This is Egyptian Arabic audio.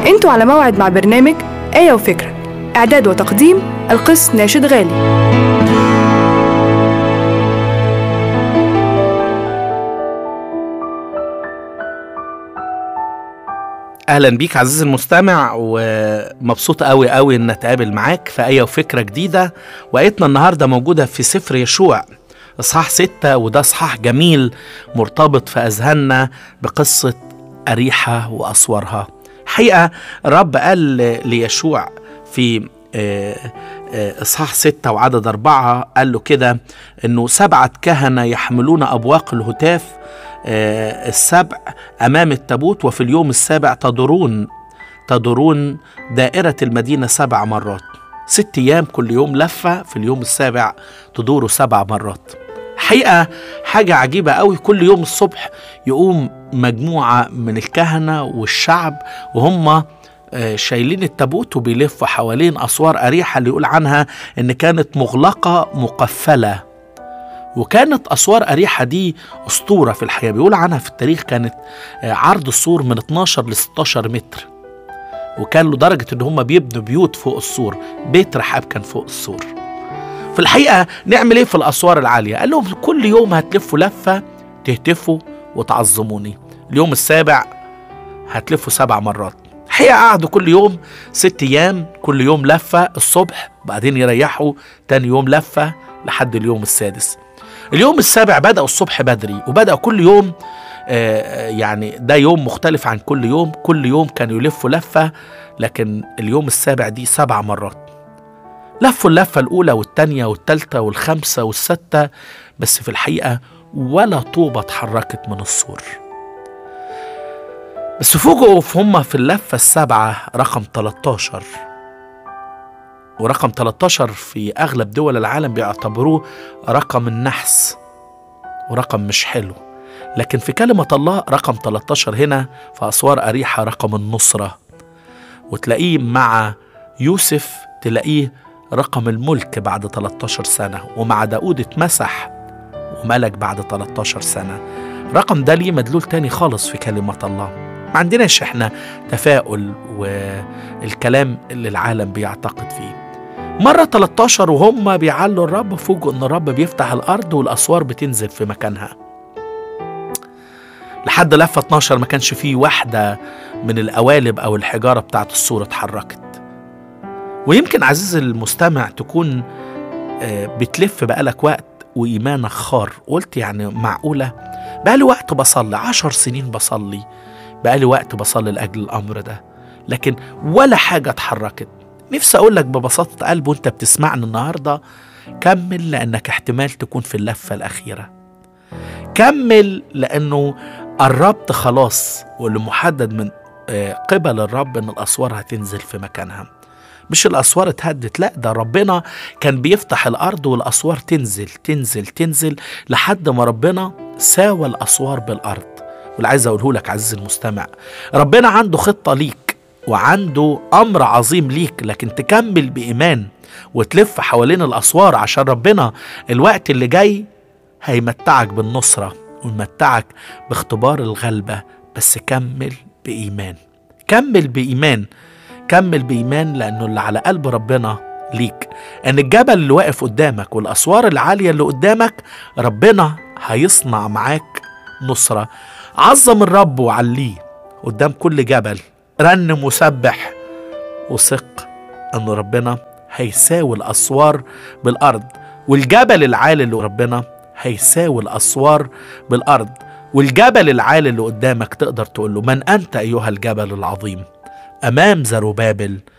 انتوا على موعد مع برنامج آية وفكرة إعداد وتقديم القس ناشد غالي اهلا بيك عزيزي المستمع ومبسوط قوي قوي ان اتقابل معاك في ايه وفكره جديده وايتنا النهارده موجوده في سفر يشوع اصحاح ستة وده اصحاح جميل مرتبط في اذهاننا بقصه اريحه واسوارها حقيقه الرب قال ليشوع في آه، آه، اصحاح ستة وعدد أربعة قال له كده انه سبعة كهنة يحملون أبواق الهتاف آه، السبع أمام التابوت وفي اليوم السابع تدورون تدورون دائرة المدينة سبع مرات ست أيام كل يوم لفة في اليوم السابع تدوروا سبع مرات حقيقة حاجة عجيبة قوي كل يوم الصبح يقوم مجموعة من الكهنة والشعب وهم آه، شايلين التابوت وبيلفوا حوالين أسوار أريحة اللي يقول عنها إن كانت مغلقة مقفلة وكانت أسوار أريحة دي أسطورة في الحياة بيقول عنها في التاريخ كانت آه، عرض السور من 12 ل 16 متر وكان لدرجة إن هم بيبنوا بيوت فوق السور بيت رحاب كان فوق السور في الحقيقة نعمل إيه في الأسوار العالية قال لهم كل يوم هتلفوا لفة تهتفوا وتعظموني اليوم السابع هتلفوا سبع مرات الحقيقة قعدوا كل يوم ست أيام كل يوم لفة الصبح بعدين يريحوا تاني يوم لفة لحد اليوم السادس اليوم السابع بدأوا الصبح بدري وبدأوا كل يوم آه، يعني ده يوم مختلف عن كل يوم كل يوم كانوا يلفوا لفة لكن اليوم السابع دي سبع مرات لفوا اللفة الأولى والتانية والتالتة والخامسة والستة بس في الحقيقة ولا طوبة اتحركت من السور بس فوجئوا هم في اللفة السابعة رقم 13 ورقم 13 في أغلب دول العالم بيعتبروه رقم النحس ورقم مش حلو لكن في كلمة الله رقم 13 هنا في أسوار أريحة رقم النصرة وتلاقيه مع يوسف تلاقيه رقم الملك بعد 13 سنة ومع داود اتمسح وملك بعد 13 سنة رقم ده ليه مدلول تاني خالص في كلمة الله ما عندناش احنا تفاؤل والكلام اللي العالم بيعتقد فيه مرة 13 وهم بيعلوا الرب فوجئوا ان الرب بيفتح الارض والاسوار بتنزل في مكانها لحد لفة 12 ما كانش فيه واحدة من القوالب او الحجارة بتاعت السور اتحركت ويمكن عزيزي المستمع تكون آه، بتلف بقالك وقت وإيمانك خار قلت يعني معقولة بقالي وقت بصلي عشر سنين بصلي بقالي وقت بصلي لأجل الأمر ده لكن ولا حاجة اتحركت نفسي أقول لك ببساطة قلب وأنت بتسمعني النهاردة كمل لأنك احتمال تكون في اللفة الأخيرة كمل لأنه قربت خلاص واللي محدد من آه، قبل الرب ان الاسوار هتنزل في مكانها مش الاسوار اتهدت لا ده ربنا كان بيفتح الارض والاسوار تنزل تنزل تنزل لحد ما ربنا ساوى الاسوار بالارض واللي عايز اقوله لك عزيزي المستمع ربنا عنده خطه ليك وعنده امر عظيم ليك لكن تكمل بايمان وتلف حوالين الاسوار عشان ربنا الوقت اللي جاي هيمتعك بالنصره ويمتعك باختبار الغلبه بس كمل بايمان كمل بايمان كمل بإيمان لأنه اللي على قلب ربنا ليك أن الجبل اللي واقف قدامك والأسوار العالية اللي قدامك ربنا هيصنع معاك نصرة عظم الرب وعليه قدام كل جبل رنم وسبح وثق أن ربنا هيساوي الأسوار بالأرض والجبل العالي اللي ربنا هيساوي الأسوار بالأرض والجبل العالي اللي قدامك تقدر تقول له من أنت أيها الجبل العظيم امام زروبابل